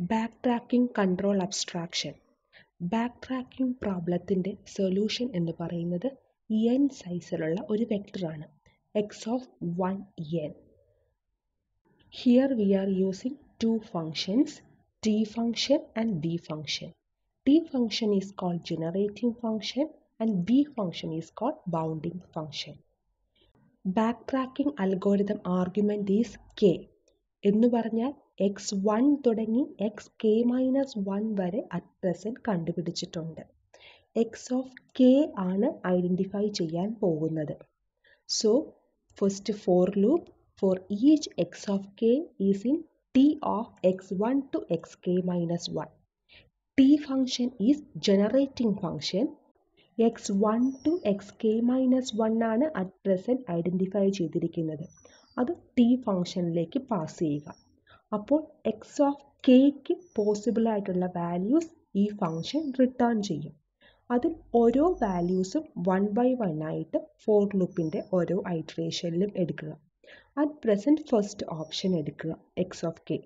back backtracking control abstraction backtracking പ്രോബ്ലത്തിൻ്റെ solution എന്ന് പറയുന്നത് എൻ സൈസിലുള്ള ഒരു വെക്ടറാണ് X of one N here we are using two functions T function and B function T function is called generating function and B function is called bounding function backtracking algorithm argument is K എന്ന് പറഞ്ഞാൽ X one തുടങ്ങി X K minus one വരെ at present കണ്ടുപിടിച്ചിട്ടുണ്ട് X of K ആണ് identify ചെയ്യാൻ പോകുന്നത് so first four loop for each X of K is in T of X one to X K minus one T function is generating function X one to X K minus one ആണ് at present identify ചെയ്തിരിക്കുന്നത് അത് T ഫങ്ഷനിലേക്ക് pass ചെയ്യുക അപ്പോൾ X of കെക്ക് possible ആയിട്ടുള്ള values ഈ function return ചെയ്യും അതിൽ ഓരോ വാല്യൂസും വൺ ബൈ വൺ ആയിട്ട് ഫോർ ലൂപ്പിൻ്റെ ഓരോ ഐട്രേഷനിലും എടുക്കുക അറ്റ് പ്രസൻറ്റ് ഫസ്റ്റ് ഓപ്ഷൻ എടുക്കുക X of K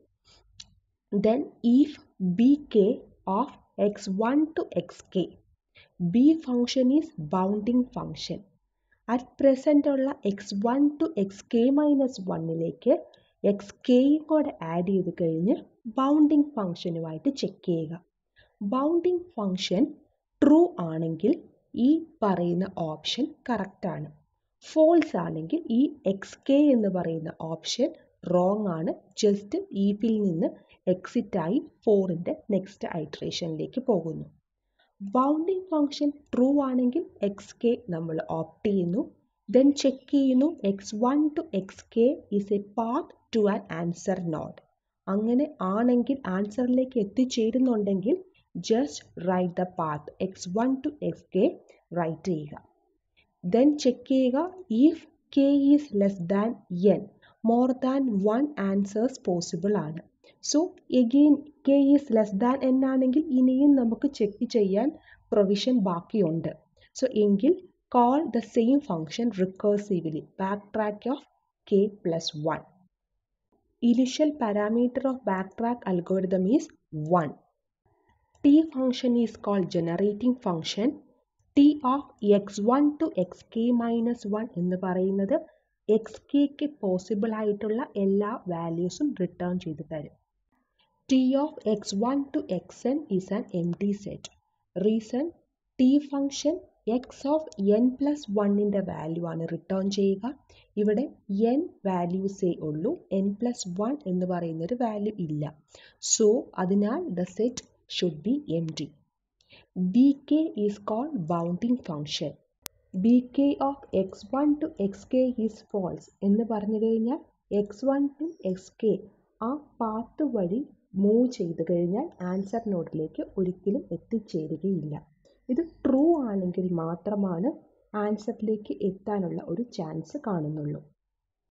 then if B K of X one to X K B function is bounding function at present ഉള്ള X one to X K minus വണ്ണിലേക്ക് X കെയും കൂടെ add ചെയ്ത് കഴിഞ്ഞ് bounding ഫങ്ഷനുമായിട്ട് check ചെയ്യുക bounding function true ആണെങ്കിൽ ഈ പറയുന്ന ഓപ്ഷൻ കറക്റ്റാണ് ഫോൾസ് ആണെങ്കിൽ ഈ എക്സ് കെ എന്ന് പറയുന്ന ഓപ്ഷൻ റോങ് ആണ് ജസ്റ്റ് ഈഫിൽ നിന്ന് എക്സിറ്റായി ഫോറിൻ്റെ നെക്സ്റ്റ് ഐട്രേഷനിലേക്ക് പോകുന്നു ബൗണ്ടിങ് ഫങ്ഷൻ ട്രൂ ആണെങ്കിൽ എക്സ് കെ നമ്മൾ ഓപ്റ്റ് ചെയ്യുന്നു ദെൻ ചെക്ക് ചെയ്യുന്നു X one to X K is a path to an answer not അങ്ങനെ ആണെങ്കിൽ ആൻസറിലേക്ക് എത്തിച്ചേരുന്നുണ്ടെങ്കിൽ just write the path X one to X K write ചെയ്യുക ദെൻ ചെക്ക് ചെയ്യുക if K is less than N more than one answers possible ആണ് so again K is less than N ആണെങ്കിൽ ഇനിയും നമുക്ക് ചെക്ക് ചെയ്യാൻ provision ബാക്കിയുണ്ട് so എങ്കിൽ call the same function recursively back track of K plus one initial parameter of back track algorithm is one T function is called generating function T of X one to X K minus one എന്ന് പറയുന്നത് X കെക്ക് possible ആയിട്ടുള്ള എല്ലാ വാല്യൂസും return ചെയ്തു തരും T of X one to X N is an empty set reason T function X of N plus വണ്ണിൻ്റെ value ആണ് return ചെയ്യുക ഇവിടെ എൻ വാല്യൂസേ ഉള്ളൂ എൻ പ്ലസ് വൺ എന്ന് പറയുന്നൊരു വാല്യൂ ഇല്ല സോ അതിനാൽ the set should be empty B K is called bounding function B K of X one to X K is false എന്ന് പറഞ്ഞു കഴിഞ്ഞാൽ X one to X K ആ path വഴി move ചെയ്ത് കഴിഞ്ഞാൽ answer നോഡിലേക്ക് ഒരിക്കലും എത്തിച്ചേരുകയില്ല ഇത് ട്രൂ ആണെങ്കിൽ മാത്രമാണ് ആൻസറിലേക്ക് എത്താനുള്ള ഒരു ചാൻസ് കാണുന്നുള്ളൂ